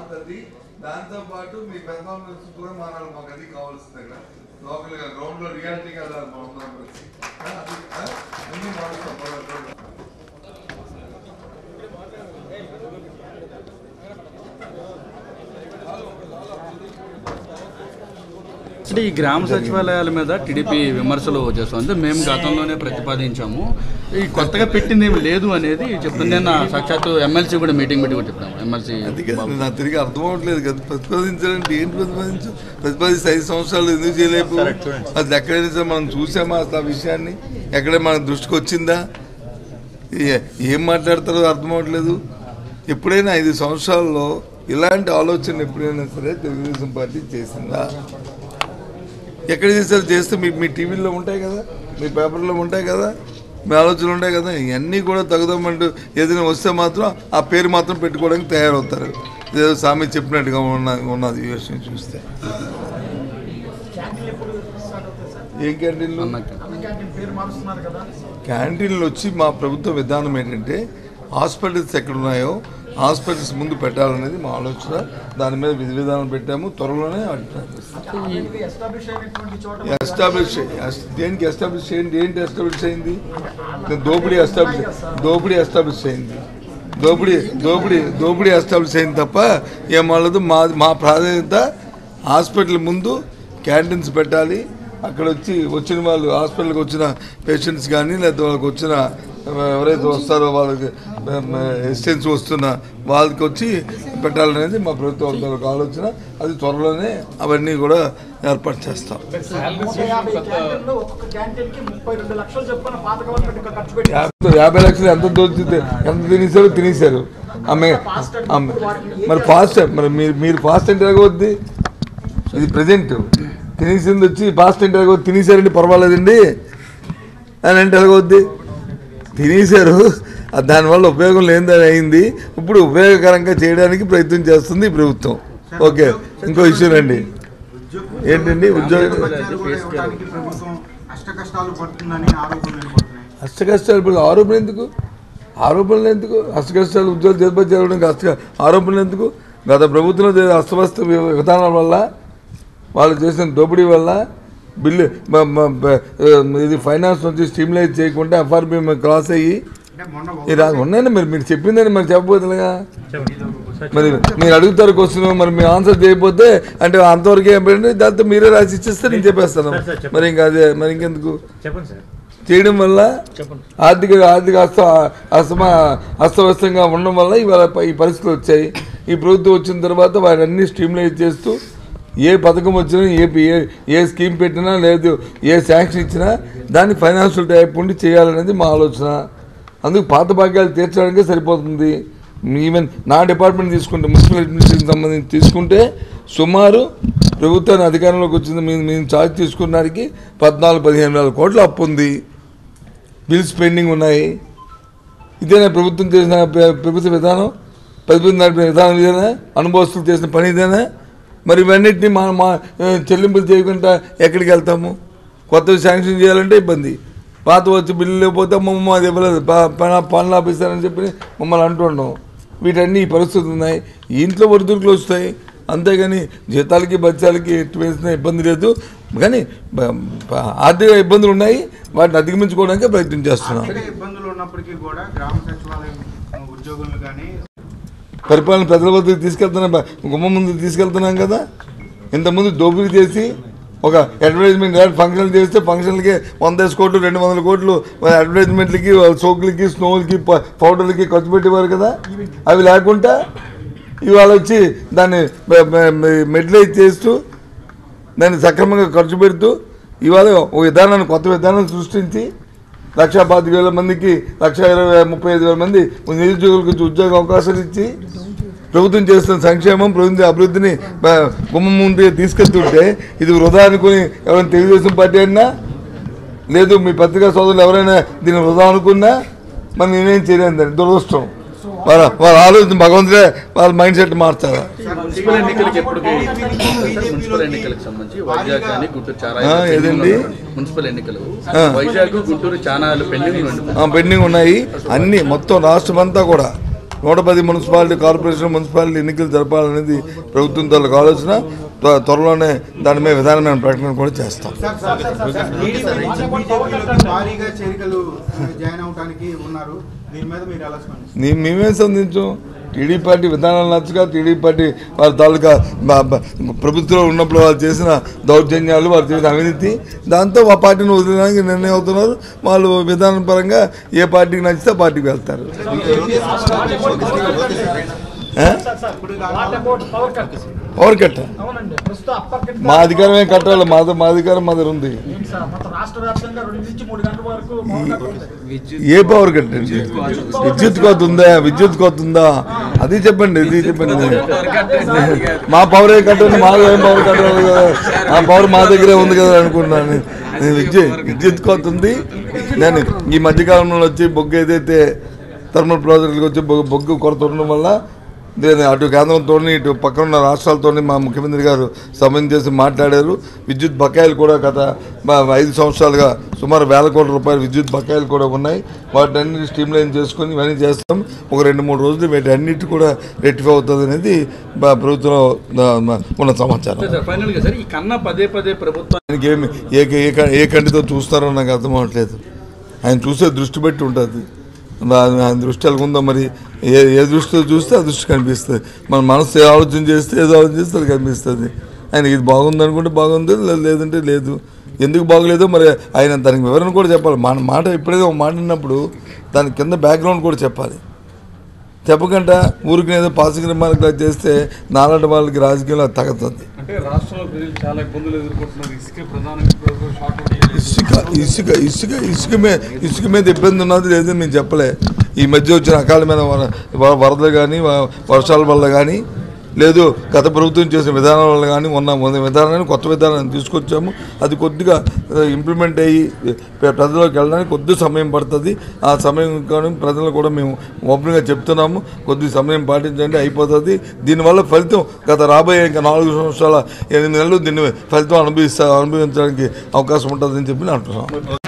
మారుతుంది దాంతో పాటు మీ పెర్ఫార్మెన్స్ కూడా మారాలి మాకు అది కావాల్సింది ఇక్కడ లోకల్ గా గ్రౌండ్ లో రియాలిటీగా వెళ్ళాలి మా అందరం కలిసి ఆ, అది ఆ, అన్ని మారుస్తాం పర్వాలేదు. అంటే ఈ గ్రామ సచివాలయాల మీద టీడీపీ విమర్శలు చేస్తుంది మేము గతంలోనే ప్రతిపాదించాము ఈ కొత్తగా పెట్టింది ఏమి లేదు అనేది చెప్తుంది నేను సాక్షాత్తు ఎమ్మెల్సీ కూడా మీటింగ్ పెట్టి కూడా చెప్పాము ఎమ్మెల్సీ అందుకే నాకు తిరిగి అర్థం అవ్వట్లేదు కదా ప్రతిపాదించాలంటే ఏంటి ప్రతిపాదించు ప్రతిపాదిస్తే ఐదు సంవత్సరాలు ఎందుకు చేయలేపు అది ఎక్కడైనా సరే మనం చూసామా అసలు ఆ విషయాన్ని ఎక్కడ మన దృష్టికి వచ్చిందా ఏ- ఏం మాట్లాడతారో అర్థం అవ్వట్లేదు ఎప్పుడైనా ఐదు సంవత్సరాల్లో ఇలాంటి ఆలోచన ఎప్పుడైనా సరే తెలుగుదేశం పార్టీ చేసిందా ఎక్కడ చేస్తారు చేస్తే మీ మీ టీవీలో ఉంటాయి కదా మీ పేపర్లో ఉంటాయి కదా మీ ఆలోచనలు ఉంటాయి కదా ఇవన్నీ కూడా తగుదామంటూ ఏదైనా వస్తే మాత్రం ఆ పేరు మాత్రం పెట్టుకోవడానికి తయారవుతారు ఏదో సామి చెప్పినట్టుగా ఉన్న ఉన్నది ఈ విషయం చూస్తే ఏం క్యాంటీన్లు క్యాంటీన్లు వచ్చి మా ప్రభుత్వ విధానం ఏంటంటే హాస్పిటల్స్ ఎక్కడ ఉన్నాయో హాస్పిటల్స్ ముందు పెట్టాలనేది మా ఆలోచన దాని మీద విధి విధానం పెట్టాము త్వరలోనే ఎస్టాబ్లిష్ దేనికి ఎస్టాబ్లిష్ అయింది ఏంటి ఎస్టాబ్లిష్ అయింది దోపిడీ ఎస్టాబ్లిష్ దోపిడీ ఎస్టాబ్లిష్ అయింది దోపిడీ దోపిడీ దోపిడీ ఎస్టాబ్లిష్ అయింది తప్ప ఏం వాళ్ళదు మా మా ప్రాధాన్యత హాస్పిటల్ ముందు క్యాంటీన్స్ పెట్టాలి అక్కడ వచ్చి వచ్చిన వాళ్ళు హాస్పిటల్కి వచ్చిన పేషెంట్స్ కానీ లేదా వాళ్ళకి వచ్చిన ఎవరైతే వస్తారో వాళ్ళకి ఎస్టెన్స్ వస్తున్న వాళ్ళకి వచ్చి పెట్టాలనేది మా ప్రభుత్వం తాలూకు ఆలోచన అది త్వరలోనే అవన్నీ కూడా ఏర్పాటు చేస్తాం నూట యాభై క్యాంటీన్లు ఒక్కొక్క క్యాంటీన్ కి ముప్పై రెండు లక్షలు చొప్పున పాత గవర్నమెంట్ ఖర్చు పెట్టి యాభై యాభై లక్షలు ఎంత దోచితే ఎంత తినేశారు తినేశారు ఆమె ఆమె మరి ఫాస్ట్ మరి మీరు మీరు ఫాస్ట్ అంటే ఎలాగొద్ది ఇది ప్రజెంట్ తినేసింది వచ్చి ఫాస్ట్ అంటే ఎలాగొద్ది తినేశారండి పర్వాలేదండి అని అంటే ఎలాగొద్ది తినేశారు ఆ దానివల్ల ఉపయోగం లేనిదని అయింది ఇప్పుడు ఉపయోగకరంగా చేయడానికి ప్రయత్నం చేస్తుంది ఈ ప్రభుత్వం ఓకే ఇంకో ఇష్యూ రండి ఏంటండి ఉద్యోగం ఇవ్వడానికి ప్రభుత్వం అష్ట కష్టాలు పడుతుందని ఆరోపణలు వినపడుతున్నాయి అష్ట కష్టాలు ఇప్పుడు ఆరోపణ ఎందుకు ఆరోపణలు ఎందుకు అష్ట కష్టాలు ఉద్యోగాలు చేపట్టి జరగడానికి అష్ట ఆరోపణలు ఎందుకు గత ప్రభుత్వంలో జరిగిన అస్తవ్యస్త వి- విధానాల వల్ల వాళ్ళు చేసిన దోపిడీ వల్ల బిల్లు మ- మ- బ- ఇది ఫైనాన్స్ నుంచి స్టిమ్యులైజ్ చేయకుండా ఎఫ్ఆర్పి క్రాస్ అయ్యి అంటే మొన్న ఇది రా- ఉన్నాయండి మరి మీరు చెప్పిందని మరి చెప్పబోతుందిగా మరి మీరు అడుగుతారు క్వశ్చన్ మరి మీరు ఆన్సర్ చేయకపోతే అంటే అంతవరకు ఏమంటే దాంతో మీరే రాసి ఇచ్చేస్తే నేను చెప్పేస్తాను మరి ఇంకా అదే మరి ఇంకెందుకు చెప్పండి సార్ చేయడం వల్ల ఆర్థిక ఆర్థిక అస్త అస్తమ అస్తవ్యస్తంగా ఉండడం వల్ల ఇవాళ ప- ఈ పరిస్థితులు వచ్చాయి ఈ ప్రభుత్వం వచ్చిన తర్వాత వాటిని స్ట్రీమ్లైజ్ చేస్తూ ఏ పథకం వచ్చినా ఏ ఏ ఏ స్కీమ్ పెట్టినా లేదు ఏ శాంక్షన్ ఇచ్చినా దాన్ని ఫైనాన్షియల్ టైప్ ఉండి చేయాలనేది మా ఆలోచన అందుకు పాత భాగ్యాలు తీర్చడానికే సరిపోతుంది ఈవెన్ నా డిపార్ట్మెంట్ తీసుకుంటే మున్సిపల్ అడ్మినిస్ట్రేషన్ సంబంధించి తీసుకుంటే సుమారు ప్రభుత్వాన్ని అధికారంలోకి వచ్చింది మేము మేము చార్జ్ తీసుకున్నానికి పద్నాలుగు పదిహేను వేల కోట్ల అప్పు ఉంది బిల్స్ పెండింగ్ ఉన్నాయి ఇదేనా ప్రభుత్వం చేసిన ప్ర- ప్రభుత్వ విధానం ప్రభుత్వం నడిపిన విధానం ఇదేనా అనుభవస్తులు చేసిన పని ఇదేనా మరి ఇవన్నిటిని మా మా ఆ, చెల్లింపులు చేయకుండా ఎక్కడికి వెళ్తాము కొత్తవి శాంక్షన్ చేయాలంటే ఇబ్బంది పాత వచ్చి బిల్లు లేకపోతే మమ్మల్ని అది ఇవ్వలేదు ప- ప- పనులు ఆపిస్తారని చెప్పి మమ్మల్ని అంటుండం వీటన్నీ ఈ పరిస్థితులు ఉన్నాయి ఈ ఇంట్లో ఒడిదుడుకులు వస్తాయి అంతేగాని జీతాలకి బత్యాలకి ఎట్టు వేసిన ఇబ్బంది లేదు కానీ బ- బ- ఆర్థిక ఇబ్బందులు ఉన్నాయి వాటిని అధిగమించుకోవడానికి ప్రయత్నం చేస్తున్నాం ఆర్థిక ఇబ్బందులు ఉన్నప్పటికీ కూడా గ్రామ సచివాలయం ఉద్యోగులు కానీ పరిపాలన ప్రజల వద్దకు తీసుకెళ్తున్నాం బ- గుమ్మ ముందు తీసుకెళ్తున్నాం కదా ఇంతకుముందు దోపిడీ చేసి ఒక అడ్వర్టైజ్మెంట్ ఫంక్షన్ చేస్తే ఫంక్షన్లకి వంద వేసి కోట్లు రెండు వందల కోట్లు అడ్వర్టైజ్మెంట్లకి వాళ్ళ సోకులకి స్నోలకి ప- పౌడర్లకి ఖర్చు పెట్టేవారు కదా అవి లేకుండా ఇవాళ వచ్చి దాన్ని మెడ్లైజ్ చేస్తూ దాన్ని సక్రమంగా ఖర్చు పెడుతూ ఇవాళ ఒక విధానాన్ని కొత్త విధానాన్ని సృష్టించి లక్ష పాతిక వేల మందికి లక్ష ఇరవై ముప్పై ఐదు వేల మంది నిరుద్యోగులకు వచ్చి ఉద్యోగ అవకాశాలు ఇచ్చి ప్రభుత్వం చేస్తున్న సంక్షేమం ప్రభుత్వ అభివృద్ధిని బ- గుమ్మం ముందు తీసుకెళ్తుంటే ఇది వృధా అనుకుని ఎవరైనా తెలుగుదేశం పార్టీ అయినా లేదు మీ పత్రికా సోదరులు ఎవరైనా దీన్ని వృధా అనుకున్నా మరి నేనేం చేయలేను దాన్ని దురదృష్టం వాళ్ళ వాళ్ళ ఆలోచన భగవంతుడే వాళ్ళ మైండ్ సెట్ మార్చారా మున్సిపల్ ఎన్నికలకి ఎప్పటికి మున్సిపల్ ఎన్నికలకు సంబంధించి వైజాగ్ కానీ గుంటూరు చాలా ఆ, ఏదండి? మున్సిపల్ ఎన్నికలు ఆ. వైజాగ్ గుంటూరు చాలా పెండింగ్ ఉంది ఆ, పెండింగ్ ఉన్నాయి అన్ని మొత్తం రాష్ట్రం అంతా కూడా నూట పది మున్సిపాలిటీ కార్పొరేషన్ మున్సిపాలిటీ ఎన్నికలు జరపాలనేది ప్రభుత్వం తాలూకు ఆలోచన త్వ- త్వరలోనే దాని మీద విధానమైన ప్రకటన కూడా చేస్తాం సార్ సార్ సార్ టీడీపీ నుంచి బీజేపీలోకి భారీగా చేరికలు జాయిన్ అవడానికి ఉన్నారు దీని మీద మీరు ఎలా స్పందిస్తారు నీ మేమేం సంధించాం టీడీ పార్టీ విధానాలు నచ్చక టీడీ పార్టీ వారి తాలూకా బ- బ- ప్రభుత్వంలో ఉన్నప్పుడు వాళ్ళు చేసిన దౌర్జన్యాలు వారు చేసిన అవినీతి దాంతో ఆ పార్టీని వదిలేడానికి నిర్ణయం అవుతున్నారు వాళ్ళు విధానం పరంగా ఏ పార్టీకి నచ్చితే ఆ పార్టీకి వెళ్తారు ఆ? What about power cut power cut అవునండి ప్రస్తుతం అప్పర్ కట్ మా అధికారమే కట్టాలి మా మా అధికారం మా దగ్గర ఉంది ఏంటి సార్ మొత్తం రాష్ట్ర వ్యాప్తంగా రెండు నుంచి మూడు గంటల వరకు పవర్ కట్ ఉంది ఏ పవర్ కట్ అండి విద్యుత్ కోత ఉందా విద్యుత్ కోత ఉందా అది చెప్పండి ఇది చెప్పండి మా పవర్ ఏ కట్టండి మా ఏం పవర్ కట్టాలి కదా ఆ పవర్ మా దగ్గరే ఉంది కదా అనుకున్నాను నేను విద్యుత్ విద్యుత్ కోత ఉంది నేను ఈ మధ్యకాలంలో వచ్చి బొగ్గు ఏదైతే థర్మల్ ప్రాజెక్టులకు వచ్చి బొగ్గు బొగ్గు కొరత ఉండడం వల్ల నేను అటు కేంద్రంతో ఇటు పక్కన ఉన్న రాష్ట్రాలతో మా ముఖ్యమంత్రి గారు సమయం చేసి మాట్లాడారు విద్యుత్ బకాయిలు కూడా గత మా ఐదు సంవత్సరాలుగా సుమారు వేల కోట్ల రూపాయల విద్యుత్ బకాయిలు కూడా ఉన్నాయి వాటిని స్ట్రీమ్లైన్ చేసుకొని ఇవన్నీ చేస్తాం ఒక రెండు మూడు రోజులు వీటి అన్నిటి కూడా రెక్టిఫై అవుతుంది అనేది మా ప్రభుత్వంలో ఆ, మా- ఉన్న సమాచారం సార్ ఫైనల్గా సార్ ఈ కన్నా పదే పదే ప్రభుత్వం ఆయనకి ఏమి ఏ ఏ క- ఏ కంటితో చూస్తారో నాకు అర్థం అవ్వట్లేదు ఆయన చూసే దృష్టి బట్టి ఉంటుంది మా- ఆయన దృష్టి ఎలాగుందో మరి ఏ ఏ దృష్టితో చూస్తే ఆ దృష్టి కనిపిస్తుంది మన మనసు ఏ ఆలోచన చేస్తే ఏదో ఆలోచన చేస్తే అది కనిపిస్తుంది ఆయనకి ఇది బాగుంది అనుకుంటే బాగుంది లే- లేదంటే లేదు ఎందుకు బాగలేదో మరి ఆయన దానికి వివరణ కూడా చెప్పాలి మన మాట ఎప్పుడైతే ఒక మాట విన్నప్పుడు దాని కింద బ్యాక్గ్రౌండ్ కూడా చెప్పాలి చెప్పకుండా ఊరికి ఏదో పాసిగ్రమాలకు చేస్తే నాలాంటి వాళ్ళకి రాజకీయంలో అది తగ్గుతుంది అంటే రాష్ట్రంలో ప్రజలు చాలా ఇబ్బందులు ఎదుర్కొంటున్నారు ఇసుకే ప్రధానంగా షార్ట్ ఇసుక ఇసుక ఇసుక ఇసుక మీద ఇసుక మీద ఇబ్బంది ఉన్నది లేదని మేము చెప్పలే ఈ మధ్య వచ్చిన అకాలమైన వర- వర- వరదలు కానీ వర్షాల వల్ల కానీ లేదు గత ప్రభుత్వం చేసిన విధానాల వల్ల కానీ ఉన్న ఉన్న విధానాన్ని కొత్త విధానాన్ని తీసుకొచ్చాము అది కొద్దిగా ఇంప్లిమెంట్ అయ్యి పె- ప్రజల్లోకి వెళ్ళడానికి కొద్ది సమయం పడుతుంది ఆ సమయం కానీ ప్రజలు కూడా మేము ఓపెన్గా చెప్తున్నాము కొద్ది సమయం పాటించండి అయిపోతుంది దీనివల్ల ఫలితం గత రాబోయే ఇంకా నాలుగు సంవత్సరాల ఎనిమిది నెలలు దీన్ని ఫలితం అనుభవిస్తా అనుభవించడానికి అవకాశం ఉంటుందని చెప్పి నేను అంటున్నాను